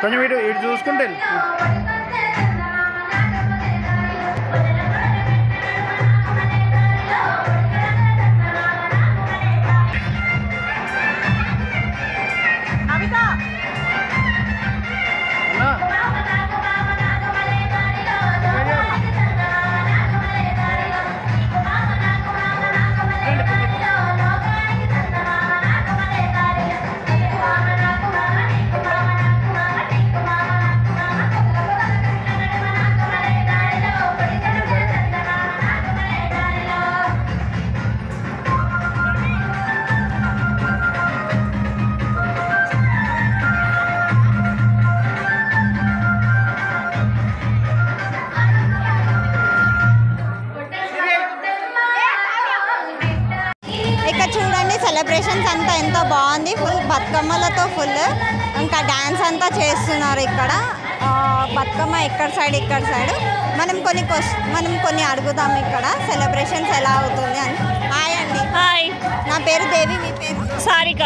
కొంచెం ఇటు ఇటు చూసుకుంటే వెళ్ళు. అన్నా ఇక్కడ చూడండి సెలబ్రేషన్స్ అంతా ఎంతో బాగుంది ఫుల్ బతుకమ్మలతో ఫుల్ ఇంకా డ్యాన్స్ అంతా చేస్తున్నారు ఇక్కడ ఆ, బతుకమ్మ ఇక్కడ సైడ్ ఇక్కడ సైడ్ మనం కొన్ని క్వశ్చన్ మనం కొన్ని అడుగుదాం ఇక్కడ సెలబ్రేషన్స్ ఎలా అవుతుంది అని హాయ్ అండి హాయ్ నా పేరు దేవి మీ పేరు సారిక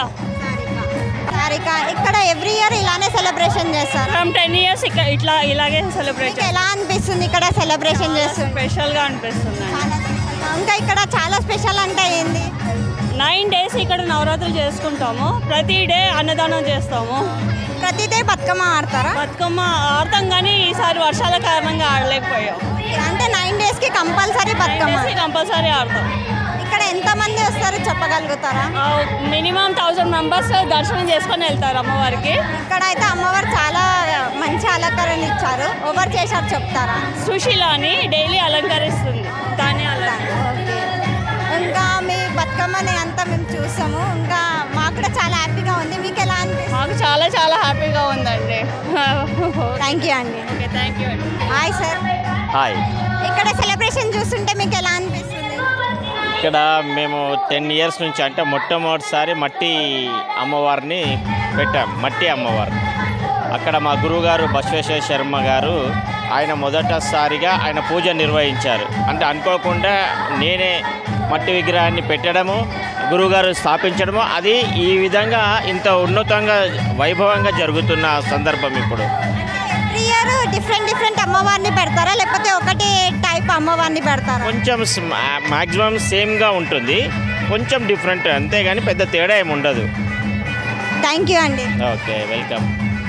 సారిక ఇక్కడ ఎవ్రీ ఇయర్ ఇలానే సెలబ్రేషన్ చేస్తారు ఫ్రమ్ టెన్ ఇయర్స్ ఇక ఇట్లా ఇలాగే సెలబ్రేట్ మీకు ఎలా అనిపిస్తుంది ఇక్కడ సెలబ్రేషన్ చేస్తుంది స్పెషల్గా అనిపిస్తుంది ఇంకా ఇక్కడ చాలా స్పెషల్ అంటే ఏంది నైన్ డేస్ ఇక్కడ నవరాత్రులు చేసుకుంటాము ప్రతి డే అన్నదానం చేస్తాము ప్రతి డే బతుకమ్మ ఆడతారా బతుకమ్మ ఆడతాం కానీ ఈసారి వర్షాల కారణంగా ఆడలేకపోయాం అంటే నైన్ డేస్ కి కంపల్సరీ బతుకమ్మ కంపల్సరీ ఆడతాం ఇక్కడ ఎంత మంది వస్తారు చెప్పగలుగుతారా మినిమం థౌజండ్ మెంబర్స్ దర్శనం చేసుకొని వెళ్తారు అమ్మవారికి ఇక్కడ అయితే అమ్మవారు చాలా మంచి అలంకరణ ఇచ్చారు ఎవరు చేశారు చెప్తారా సుశీల అని డైలీ అలంకరిస్తుంది దాన్ని అలంకరణ ఓకే ఇంకా మీ బతుకమ్మని అంతా మేము చూసాము ఇంకా మాకు కూడా చాలా హ్యాపీగా ఉంది మీకు ఎలా అనిపిస్తుంది మాకు చాలా చాలా హ్యాపీగా ఉందండి థ్యాంక్ యూ అండి ఓకే థ్యాంక్ యూ అండి హాయ్ సార్ హాయ్ ఇక్కడ సెలబ్రేషన్ చూస్తుంటే మీకు ఎలా అనిపిస్తుంది ఇక్కడ మేము టెన్ ఇయర్స్ నుంచి అంటే మొట్టమొదటిసారి మట్టి అమ్మవారిని పెట్టాం మట్టి అమ్మవారు అక్కడ మా గురువుగారు బసవేశ్వర శర్మ గారు ఆయన మొదటిసారిగా ఆయన పూజ నిర్వహించారు అంటే అనుకోకుండా నేనే మట్టి విగ్రహాన్ని పెట్టడము గురువుగారు స్థాపించడము అది ఈ విధంగా ఇంత ఉన్నతంగా వైభవంగా జరుగుతున్న సందర్భం ఇప్పుడు ఎవ్రీ ఇయర్ డిఫరెంట్ డిఫరెంట్ అమ్మవారిని పెడతారా లేకపోతే ఒకటే టైప్ అమ్మవారిని పెడతారా కొంచెం మ్యాక్సిమం సేమ్గా ఉంటుంది కొంచెం డిఫరెంట్ అంతేగాని పెద్ద తేడా ఏమి ఉండదు థ్యాంక్ యూ అండి ఓకే వెల్కమ్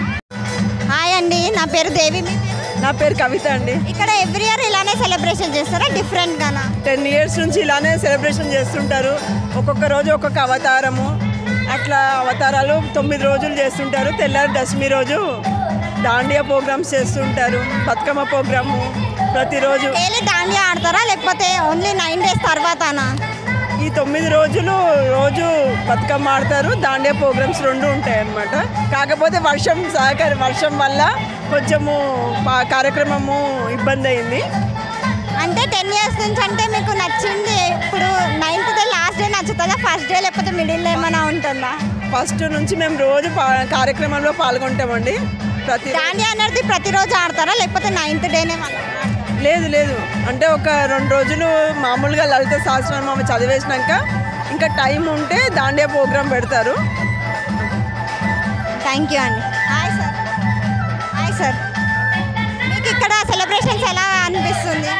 హాయ్ అండి నా పేరు దేవి మీ పేరు? నా పేరు కవిత అండి ఇక్కడ ఎవ్రీ ఇయర్ ఇలానే సెలబ్రేషన్ చేస్తారా డిఫరెంట్ గానా టెన్ ఇయర్స్ నుంచి ఇలానే సెలబ్రేషన్ చేస్తుంటారు ఒక్కొక్క రోజు ఒక్కొక్క అవతారము అట్లా అవతారాలు తొమ్మిది రోజులు చేస్తుంటారు తెల్లారి దశమి రోజు దాండియా ప్రోగ్రామ్స్ చేస్తుంటారు బతుకమ్మ ప్రోగ్రాము ప్రతిరోజు డైలీ దాండియా ఆడతారా లేకపోతే ఓన్లీ నైన్ డేస్ తర్వాతనా ఈ తొమ్మిది రోజులు రోజు బతుకమ్మ ఆడతారు దాండియా ప్రోగ్రామ్స్ రెండు ఉంటాయి అన్నమాట కాకపోతే వర్షం సహకారి వర్షం వల్ల కొంచెము పా- కార్యక్రమము ఇబ్బంది అయింది అంటే టెన్ ఇయర్స్ నుంచి అంటే మీకు నచ్చింది ఇప్పుడు నైన్త్ డే లాస్ట్ డే నచ్చుతుందా ఫస్ట్ డే లేకపోతే మిడిల్ ఏమైనా ఉంటుందా ఫస్ట్ నుంచి మేము రోజు పా- కార్యక్రమంలో పాల్గొంటామండి ప్రతి దాండియా అనేది ప్రతిరోజు ఆడతారా లేకపోతే నైన్త్ డేనే మళ్ళీ లేదు లేదు అంటే ఒక రెండు రోజులు మామూలుగా లలిత సహస్రనామం చదివేసినాక ఇంకా టైం ఉంటే దాండియా ప్రోగ్రాం పెడతారు థ్యాంక్ యూ అండి హాయ్ సార్ హాయ్ సార్ మీకు ఇక్కడ సెలబ్రేషన్స్ ఎలా అనిపిస్తుంది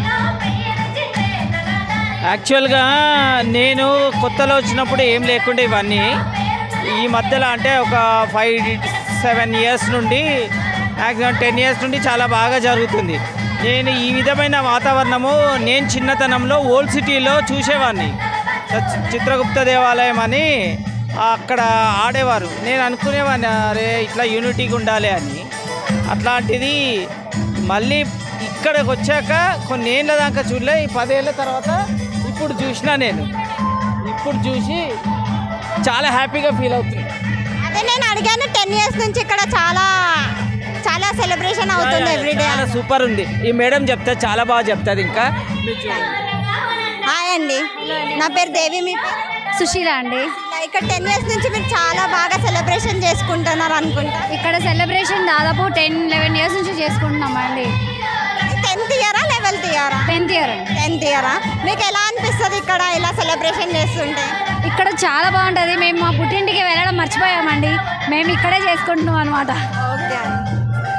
యాక్చువల్గా నేను కొత్తలో వచ్చినప్పుడు ఏం లేకుండే ఇవన్నీ ఈ మధ్యలో అంటే ఒక ఫైవ్ సెవెన్ ఇయర్స్ నుండి మ్యాక్సిమం టెన్ ఇయర్స్ నుండి చాలా బాగా జరుగుతుంది నేను ఈ విధమైన వాతావరణము నేను చిన్నతనంలో ఓల్డ్ సిటీలో చూసేవాడిని చి- చిత్రగుప్త దేవాలయం అని అక్కడ ఆడేవారు నేను అనుకునేవాడిని అరే ఇట్లా యూనిటీగా ఉండాలి అని అట్లాంటిది మళ్ళీ ఇక్కడికి వచ్చాక కొన్ని ఏళ్ళ దాకా చూడలే ఈ పదేళ్ళ తర్వాత ఇప్పుడు చూసినా నేను ఇప్పుడు చూసి చాలా హ్యాపీగా ఫీల్ అవుతుంది అదే నేను అడిగాను టెన్ ఇయర్స్ నుంచి ఇక్కడ చాలా చాలా సెలబ్రేషన్ అవుతుంది ఎవ్రీడే చాలా సూపర్ ఉంది ఈ మేడం చెప్తే చాలా బాగా చెప్తుంది ఇంకా మీరు చూడండి హాయ్ అండి నా పేరు దేవి మీ పేరు సుశీల అండి ఇక్కడ టెన్ ఇయర్స్ నుంచి మీరు చాలా బాగా సెలబ్రేషన్ చేసుకుంటున్నారు అనుకుంటా ఇక్కడ సెలబ్రేషన్ దాదాపు టెన్ లెవెన్ ఇయర్స్ నుంచి చేసుకుంటున్నామండి టెన్త్ ఇయరా లెవెన్త్ ట్వెల్త్ ఇయరా టెన్త్ ఇయర్ అండి టెన్త్ ఇయరా మీకు ఎలా అనిపిస్తుంది ఇక్కడ ఇలా సెలబ్రేషన్ చేస్తుంటే ఇక్కడ చాలా బాగుంటుంది మేము మా పుట్టింటికి వెళ్ళడం మర్చిపోయామండి మేము ఇక్కడే చేసుకుంటున్నాం అనమాట ఓకే అండి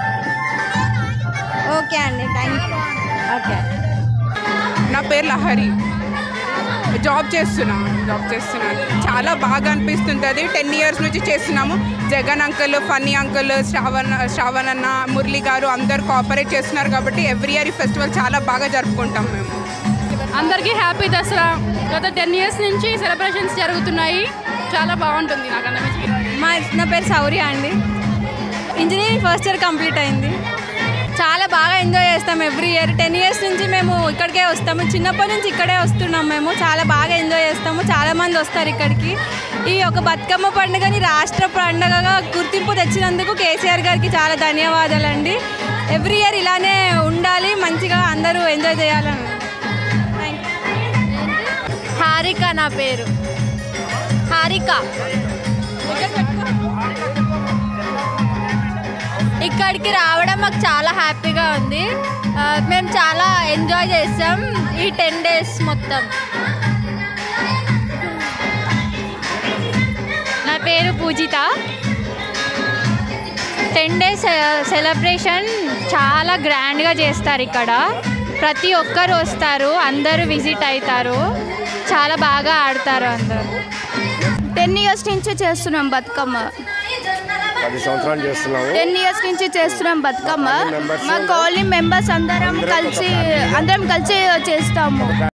ఓకే అండి థ్యాంక్ యూ ఓకే నా పేరు లహరి జాబ్ చేస్తున్నా జాబ్ చేస్తున్నాను చాలా బాగా అనిపిస్తుంటుంది టెన్ ఇయర్స్ నుంచి చేస్తున్నాము Jagan uncle funny uncle Shravan Shravan అన్న మురళి గారు అందరు కోఆపరేట్ చేస్తున్నారు కాబట్టి ఎవ్రీ ఇయర్ ఈ ఫెస్టివల్ చాలా బాగా జరుపుకుంటాం మేము అందరికీ హ్యాపీ దసరా గత టెన్ ఇయర్స్ నుంచి సెలబ్రేషన్స్ జరుగుతున్నాయి చాలా బాగుంటుంది నాకు అనిపించి మా నా పేరు సౌర్య అండి ఇంజనీరింగ్ ఫస్ట్ ఇయర్ కంప్లీట్ అయింది చాలా బాగా ఎంజాయ్ చేస్తాం ఎవ్రీ ఇయర్ టెన్ ఇయర్స్ నుంచి మేము ఇక్కడికే వస్తాము చిన్నప్పటి నుంచి ఇక్కడే వస్తున్నాం మేము చాలా బాగా ఎంజాయ్ చేస్తాము చాలా మంది వస్తారు ఇక్కడికి ఈ ఒక బతుకమ్మ పండుగని రాష్ట్ర పండుగగా గుర్తింపు తెచ్చినందుకు కేసీఆర్ గారికి చాలా ధన్యవాదాలండి ఎవ్రీ ఇయర్ ఇలానే ఉండాలి మంచిగా అందరూ ఎంజాయ్ చేయాలని థ్యాంక్ యూ హారిక నా పేరు హారిక ఇక్కడికి రావడం మాకు చాలా హ్యాపీగా ఉంది ఆ, మేము చాలా ఎంజాయ్ చేసాం ఈ టెన్ డేస్ మొత్తం నా పేరు పూజిత టెన్ డేస్ సెలబ్రేషన్ చాలా గ్రాండ్గా చేస్తారు ఇక్కడ ప్రతి ఒక్కరు వస్తారు అందరూ విజిట్ అవుతారు చాలా బాగా ఆడతారు అందరూ టెన్ ఇయర్స్ నుంచి చేస్తున్నాం బతుకమ్మ పది సంవత్సరాలు చేస్తున్నాము టెన్ ఇయర్స్ నుంచి చేస్తున్నాం బతుకమ్మ మా కాలనీ మెంబర్స్ అందరం కలిసి అందరం కలిసి చేస్తాము